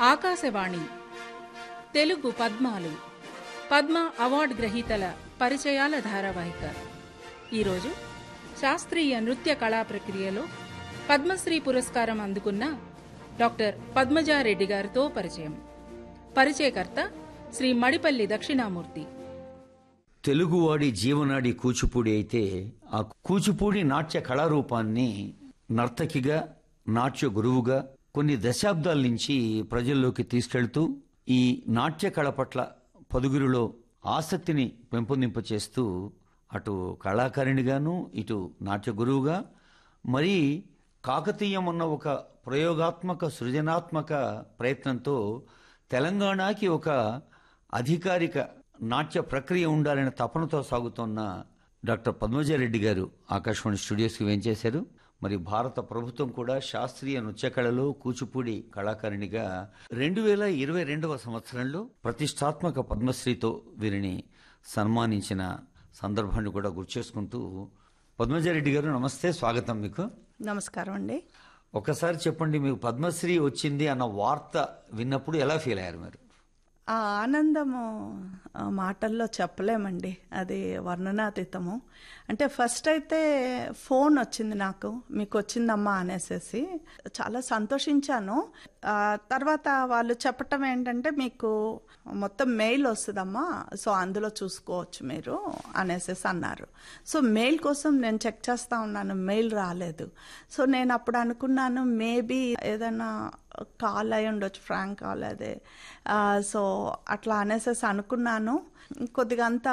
ఆకాశవాణి తెలుగు పద్మాలు పద్మ అవార్డు గ్రహీతల పరిచయాల ధారావాహిక ఈరోజు శాస్త్రీయ నృత్య కళా ప్రక్రియలో పద్మశ్రీ పురస్కారం అందుకున్న డాక్టర్ పద్మజారెడ్డి గారితో పరిచయం పరిచయకర్త శ్రీ మడిపల్లి దక్షిణామూర్తి తెలుగువాడి జీవనాడి కూచిపూడి అయితే ఆ కూచిపూడి నాట్య కళారూపాన్ని నర్తకిగా నాట్య గురువుగా కొన్ని దశాబ్దాల నుంచి ప్రజల్లోకి తీసుకెళ్తూ ఈ నాట్య కళ పట్ల పదుగురిలో ఆసక్తిని పెంపొందింపచేస్తూ అటు కళాకారిణిగాను ఇటు నాట్య గురువుగా మరి కాకతీయం అన్న ఒక ప్రయోగాత్మక సృజనాత్మక ప్రయత్నంతో తెలంగాణకి ఒక అధికారిక నాట్య ప్రక్రియ ఉండాలనే తపనతో సాగుతున్న డాక్టర్ పద్మజారెడ్డి గారు ఆకాశవాణి స్టూడియోస్కి వేంచేశారు మరి భారత ప్రభుత్వం కూడా శాస్త్రీయ నృత్య కళలో కూచిపూడి కళాకారిణిగా రెండు వేల ఇరవై రెండవ సంవత్సరంలో ప్రతిష్టాత్మక పద్మశ్రీతో వీరిని సన్మానించిన సందర్భాన్ని కూడా గుర్తు చేసుకుంటూ పద్మజారెడ్డి గారు నమస్తే స్వాగతం మీకు నమస్కారం అండి ఒకసారి చెప్పండి మీకు పద్మశ్రీ వచ్చింది అన్న వార్త విన్నప్పుడు ఎలా ఫీల్ అయ్యారు మీరు ఆ ఆనందము ఆ, మాటల్లో చెప్పలేమండి అది వర్ణనాతీతము అంటే ఫస్ట్ అయితే ఫోన్ వచ్చింది నాకు మీకు వచ్చిందమ్మా అనేసేసి చాలా సంతోషించాను ఆ, తర్వాత వాళ్ళు చెప్పటం ఏంటంటే మీకు మొత్తం మెయిల్ వస్తుందమ్మా సో అందులో చూసుకోవచ్చు మీరు అనేసేసి అన్నారు సో మెయిల్ కోసం నేను చెక్ చేస్తా ఉన్నాను మెయిల్ రాలేదు సో నేను అప్పుడు అనుకున్నాను మేబీ ఏదైనా కాల్ అయి ఉండొచ్చు ఫ్రాంక్ కాల్ అదే ఆ, సో అట్లా అనేసేసి అనుకున్నాను కొద్దిగా అంతా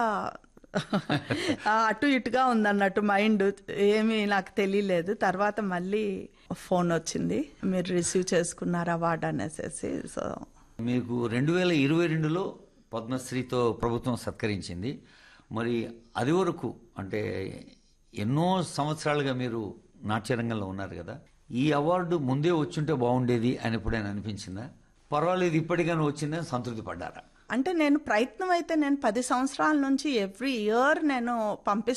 ఆ, అటు ఇటుగా ఉందన్నట్టు మైండ్ ఏమీ నాకు తెలియలేదు తర్వాత మళ్ళీ ఫోన్ వచ్చింది మీరు రిసీవ్ చేసుకున్నారు అవార్డు అనేసేసి సో మీకు రెండు వేల ఇరవై రెండులో పద్మశ్రీతో ప్రభుత్వం సత్కరించింది మరి అది వరకు అంటే ఎన్నో సంవత్సరాలుగా మీరు నాట్యరంగంలో ఉన్నారు కదా ఈ అవార్డు ముందే వచ్చుంటే బాగుండేది అని ఎప్పుడైనా అనిపించిందా పర్వాలేదు ఇప్పటికైనా వచ్చిందని సంతృప్తి పడ్డారా అంటే నేను ప్రయత్నం అయితే నేను పది సంవత్సరాల నుంచి ఎవ్రీ ఇయర్ నేను పంపిస్తాను